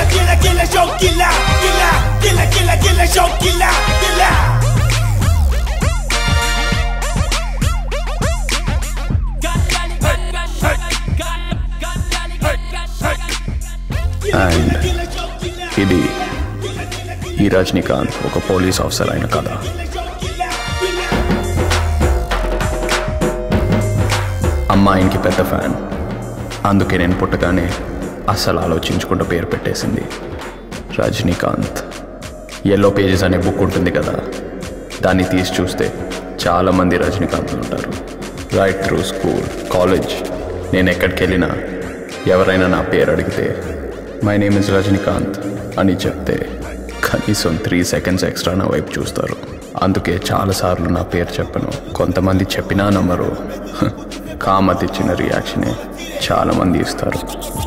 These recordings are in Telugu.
killer, killer, show killer, killer, killer, killer, killer, show killer, killer. And ఇది ఈ రజనీకాంత్ ఒక పోలీస్ ఆఫీసర్ అయిన కథ అమ్మాయికి పెద్ద ఫ్యాన్ అందుకే నేను పుట్టగానే అస్సలు ఆలోచించుకుంటూ పేరు పెట్టేసింది రజనీకాంత్ ఎల్లో పేజెస్ అనే బుక్ ఉంటుంది కదా దాన్ని తీసి చూస్తే చాలామంది రజనీకాంత్లు ఉంటారు రైట్ త్రూ స్కూల్ కాలేజ్ నేను ఎక్కడికి వెళ్ళినా ఎవరైనా నా పేరు అడిగితే మై నేమ్ ఇస్ రజనీకాంత్ అని చెప్తే కనీసం త్రీ సెకండ్స్ ఎక్స్ట్రా నా వైపు చూస్తారు అందుకే చాలాసార్లు నా పేరు చెప్పను కొంతమంది చెప్పినా నమ్మరు హ, కామత్ ఇచ్చిన రియాక్షనే చాలామంది ఇస్తారు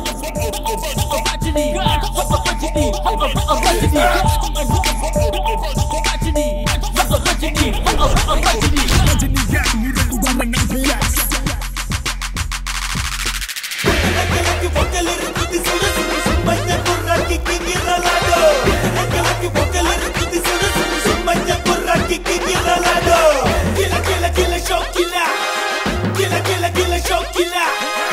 Aquela boca lirik di sana sunu semuanya kurang kiki kiralado. Aquela boca lirik di sana sunu semuanya kurang kiki kiralado. Killer, killer, killer, show killer. Killer, killer, killer, show killer.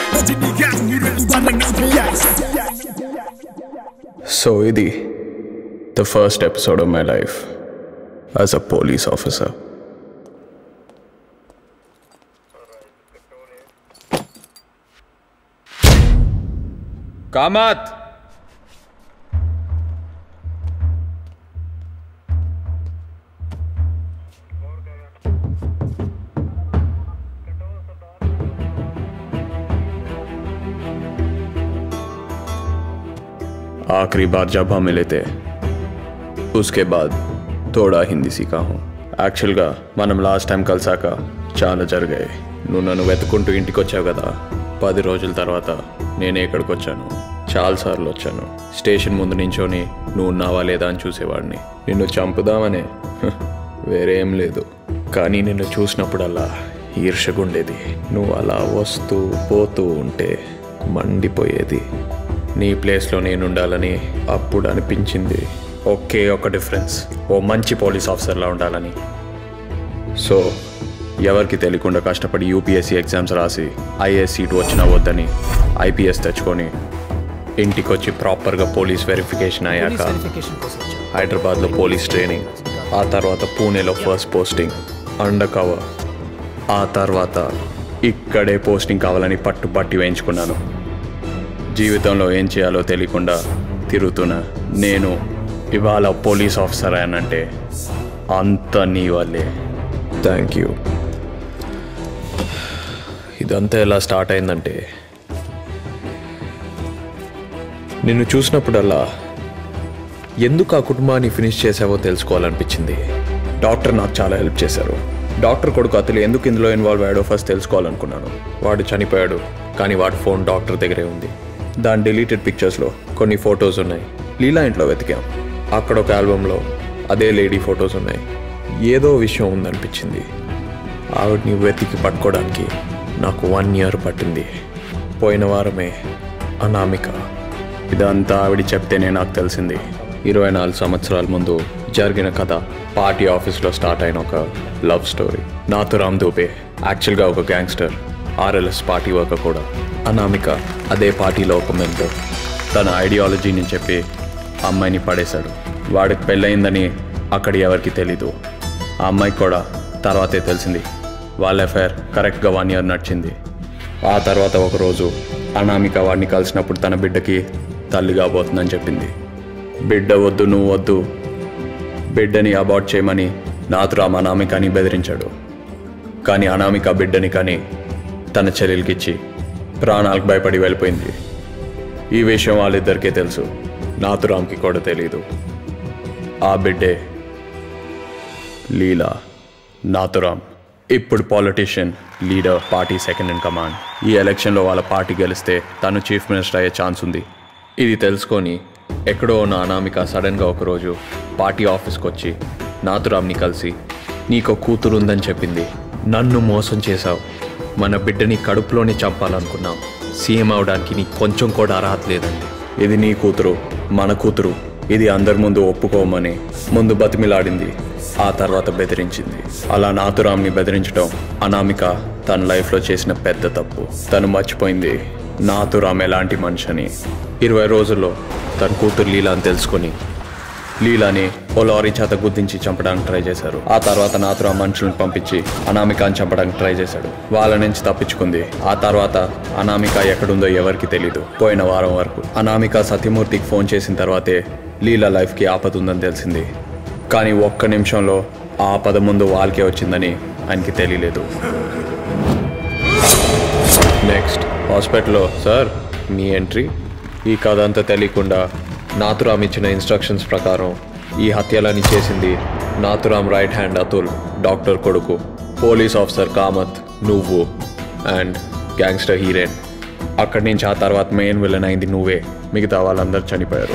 So ఇది the first episode of my life as a police officer Kamath आखिरी बार जब हम मिले थे उसके बाद थोड़ा హిందీ సీకా హూ యాక్చువల్గా మనం లాస్ట్ టైం కలిసాక చాలా జరిగాయి నువ్వు నన్ను వెతుకుంటూ ఇంటికి వచ్చావు కదా పది రోజుల తర్వాత నేనే ఇక్కడికి వచ్చాను చాలాసార్లు వచ్చాను స్టేషన్ ముందు నించొని నువ్వు ఉన్నావా లేదా అని చూసేవాడిని నిన్ను చంపుదామనే హ, వేరేం లేదు కానీ నిన్ను చూసినప్పుడల్లా ఈర్షగుండేది నువ్వు అలా వస్తూ పోతూ ఉంటే మండిపోయేది నీ ప్లేస్లో నేను ఉండాలని అప్పుడు అనిపించింది ఒకే ఒక డిఫరెన్స్ ఓ మంచి పోలీస్ ఆఫీసర్లా ఉండాలని సో ఎవరికి తెలియకుండా కష్టపడి యూపీఎస్సీ ఎగ్జామ్స్ రాసి ఐఏఎస్ సీట్ వచ్చినా వద్దని ఐపీఎస్ తెచ్చుకొని ఇంటికి వచ్చి ప్రాపర్గా పోలీస్ వెరిఫికేషన్ అయ్యాక హైదరాబాద్లో పోలీస్ ట్రైనింగ్ ఆ తర్వాత పూణేలో ఫస్ట్ పోస్టింగ్ అండర్ కవర్ ఆ తర్వాత ఇక్కడే పోస్టింగ్ కావాలని పట్టుబట్టి వేయించుకున్నాను జీవితంలో ఏం చేయాలో తెలియకుండా తిరుగుతున్నా నేను ఇవాళ పోలీస్ ఆఫీసర్ అయ్యానంటే అంత నీ వల్లే థ్యాంక్ యూ ఇదంతా ఎలా స్టార్ట్ అయిందంటే నిన్ను చూసినప్పుడల్లా ఎందుకు ఆ కుటుంబాన్ని ఫినిష్ చేసావో తెలుసుకోవాలనిపించింది డాక్టర్ నాకు చాలా హెల్ప్ చేశారు డాక్టర్ కొడుకు అతను ఎందుకు ఇందులో ఇన్వాల్వ్ అయ్యాడో ఫస్ట్ తెలుసుకోవాలనుకున్నాను వాడు చనిపోయాడు కానీ వాడి ఫోన్ డాక్టర్ దగ్గరే ఉంది దాని డిలీటెడ్ పిక్చర్స్లో కొన్ని ఫొటోస్ ఉన్నాయి లీలా ఇంట్లో వెతికాం అక్కడ ఒక ఆల్బంలో అదే లేడీ ఫొటోస్ ఉన్నాయి ఏదో విషయం ఉందనిపించింది ఆవిడ్ని వెతికి పట్టుకోవడానికి నాకు వన్ ఇయర్ పట్టింది పోయిన వారమే అనామిక ఇదంతా ఆవిడ చెప్తేనే నాకు తెలిసింది ఇరవై నాలుగు సంవత్సరాల ముందు జరిగిన కథ పార్టీ ఆఫీస్లో స్టార్ట్ అయిన ఒక లవ్ స్టోరీ నాథురామ్ దూబే యాక్చువల్గా ఒక గ్యాంగ్స్టర్ ఆర్ఎల్ఎస్ పార్టీ వర్కర్ కూడా అనామిక అదే పార్టీలో ఒక మెంబర్ తన ఐడియాలజీని చెప్పి ఆ అమ్మాయిని పడేశాడు వాడికి పెళ్ళయిందని అక్కడ ఎవరికి తెలీదు ఆ అమ్మాయికి కూడా తర్వాతే తెలిసింది వాళ్ళ ఎఫ్ఐఆర్ కరెక్ట్గా వన్ ఇయర్ నడిచింది ఆ తర్వాత ఒకరోజు అనామిక వాడిని కలిసినప్పుడు తన బిడ్డకి తల్లి కాబోతుందని చెప్పింది బిడ్డ వద్దు నువ్వు వద్దు బిడ్డని అబార్ట్ చేయమని నాథురామ్ అనామికని బెదిరించాడు కానీ అనామిక బిడ్డని కానీ తన చెల్లెలకిచ్చి ప్రాణాలకు భయపడి వెళ్ళిపోయింది ఈ విషయం వాళ్ళిద్దరికీ తెలుసు నాథురామ్కి కూడా తెలియదు ఆ బిడ్డే లీలా నాథురామ్ ఇప్పుడు politician leader party second in command ఈ ఎలక్షన్లో వాళ్ళ పార్టీ గెలిస్తే తను చీఫ్ మినిస్టర్ అయ్యే ఛాన్స్ ఉంది ఇది తెలుసుకొని ఎక్కడో ఉన్న అనామిక సడన్గా ఒకరోజు పార్టీ ఆఫీస్కి వచ్చి నాథురామ్ని కలిసి నీకు కూతురు ఉందని చెప్పింది నన్ను మోసం చేశావు మన బిడ్డని కడుపులోనే చంపాలనుకున్నాం సీఎం అవడానికి నీకు కొంచెం కూడా అర్హత లేదండి ఇది నీ కూతురు మన కూతురు ఇది అందరి ముందు ఒప్పుకోమని ముందు బతిమిలాడింది ఆ తర్వాత బెదిరించింది అలా నాతురామ్ని బెదిరించడం అనామిక తన లైఫ్లో చేసిన పెద్ద తప్పు తను మర్చిపోయింది నాతురామ్ ఎలాంటి మనిషి అని ఇరవై రోజుల్లో తన కూతురు లీలా అని తెలుసుకొని లీలాని ఓ లారీ చేత గుద్దించి చంపడానికి ట్రై చేశారు ఆ తర్వాత నాతురా మనుషులను పంపించి అనామికాని చంపడానికి ట్రై చేశాడు వాళ్ళ నుంచి తప్పించుకుంది ఆ తర్వాత అనామిక ఎక్కడుందో ఎవరికి తెలీదు పోయిన వారం వరకు అనామిక సత్యమూర్తికి ఫోన్ చేసిన తర్వాతే లీలా లైఫ్కి ఆపద ఉందని తెలిసింది కానీ ఒక్క నిమిషంలో ఆ ఆపద ముందు వాళ్ళకే వచ్చిందని ఆయనకి తెలియలేదు నెక్స్ట్ హాస్పిటల్లో సార్ మీ ఎంట్రీ ఈ కథ అంతా తెలియకుండా నాతురామ్ ఇచ్చిన ఇన్స్ట్రక్షన్స్ ప్రకారం ఈ హత్యలని చేసింది Nathuram right hand Atul doctor కొడుకు పోలీస్ ఆఫీసర్ కామత్ నువ్వు అండ్ గ్యాంగ్స్టర్ హీరోయిన్ అక్కడి నుంచి ఆ తర్వాత మెయిన్ విలన్ అయింది నువ్వే మిగతా వాళ్ళందరూ చనిపోయారు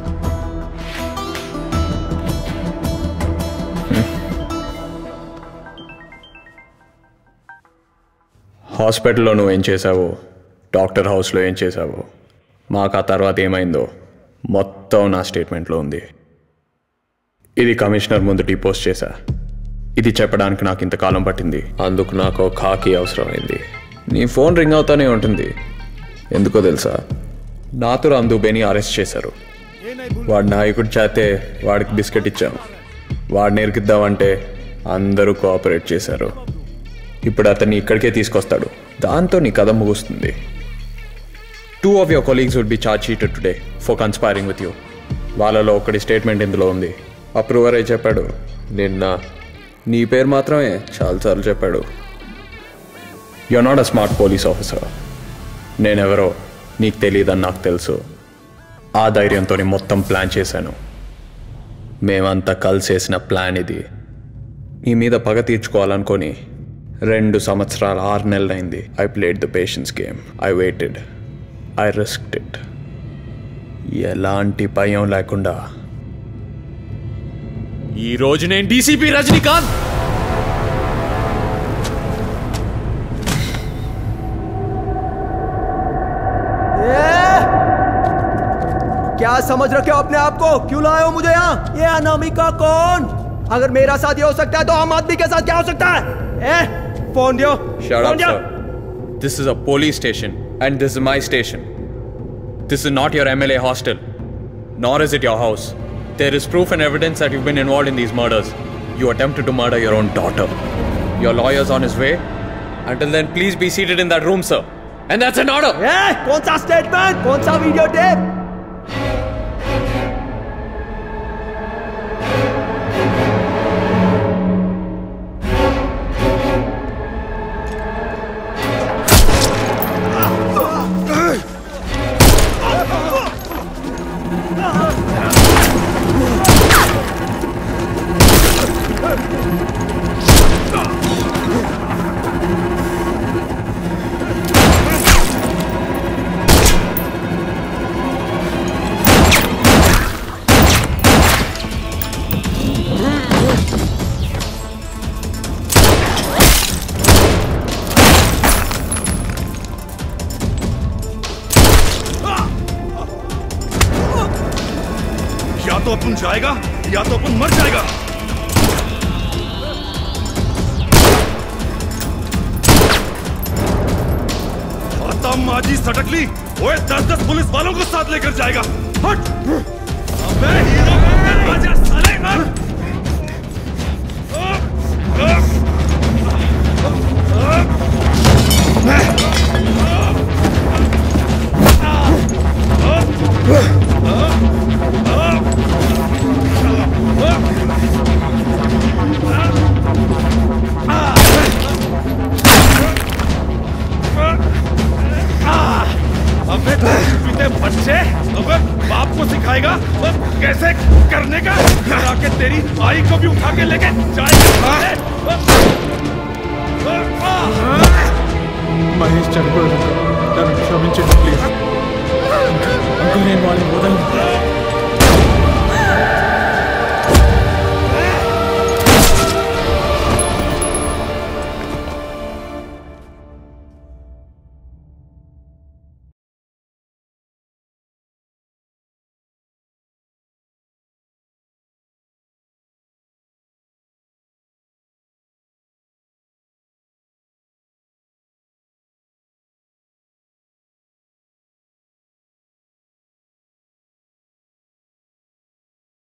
హాస్పిటల్లో నువ్వు ఏం చేసావో డాక్టర్ హౌస్లో ఏం చేసావో మాకు ఆ తర్వాత ఏమైందో మొత్తం నా స్టేట్మెంట్లో ఉంది ఇది కమిషనర్ ముందు పోస్ట్ చేశా ఇది చెప్పడానికి నాకు ఇంతకాలం పట్టింది అందుకు నాకు ఒక ఖాకీ అవసరమైంది నీ ఫోన్ రింగ్ అవుతానే ఉంటుంది ఎందుకో తెలుసా నాతురామ్ దుబేని అరెస్ట్ చేశారు వాడి నాయకుడు చేతే వాడికి బిస్కెట్ ఇచ్చాం వాడిని ఎరికిద్దామంటే అందరూ కోఆపరేట్ చేశారు ఇప్పుడు అతన్ని ఇక్కడికే తీసుకొస్తాడు దాంతో నీ కథ ముగుస్తుంది two of your colleagues would be charge sheeted today for conspiring with you వాళ్ళలో ఒకటి స్టేట్మెంట్ ఇందులో ఉంది అప్రూవర్ అయి చెప్పాడు నిన్న నీ పేరు మాత్రమే చాలాసార్లు చెప్పాడు you not a smart police officer నేనెవరో నీకు తెలియదని నాకు తెలుసు ఆ ధైర్యంతో మొత్తం ప్లాన్ చేశాను మేమంతా కలిసేసిన ప్లాన్ ఇది నీ మీద పగ తీర్చుకోవాలనుకొని రెండు సంవత్సరాలు ఆరు నెలలైంది I played the patience game I waited I risked it ఎలాంటి భయం లేకుండా ఈ రోజు నేను డీసీపీ రజనీకాంత్ क्या समझ रखे हो अपने आप को क्यों लाए हो मुझे यहाँ ये अनामिका कौन अगर मेरा साथ ये हो सकता है तो आम आदमी के साथ क्या हो सकता है ए, फोन दियो Shut फोन up, दियो। sir. This is a police station, and this is my station. This is not your MLA hostel, nor is it your house. There is proof and evidence that you've been involved in these murders. You attempted to murder your own daughter. Your lawyer's on his way. Until then, please be seated in that room, sir. And that's an order! ए, कौन सा स्टेटमेंट कौन सा वीडियो टेप या तो अपन जाएगा या तो अपन मर जाएगा आता माजी सटकली ओए दस दस पुलिस वालों को साथ लेकर जाएगा हट अबे हीरो बनकर राजा साले हट! अबे पीते बच्चे अबे बाप को सिखाएगा अब कैसे करने का घर आके तेरी आई को भी उठा के लेके जाएगा మహేష్ చనిపోయాడు నన్ను క్షమించండి ప్లీజ్ అంకుల్ నేను వాళ్ళని వదలను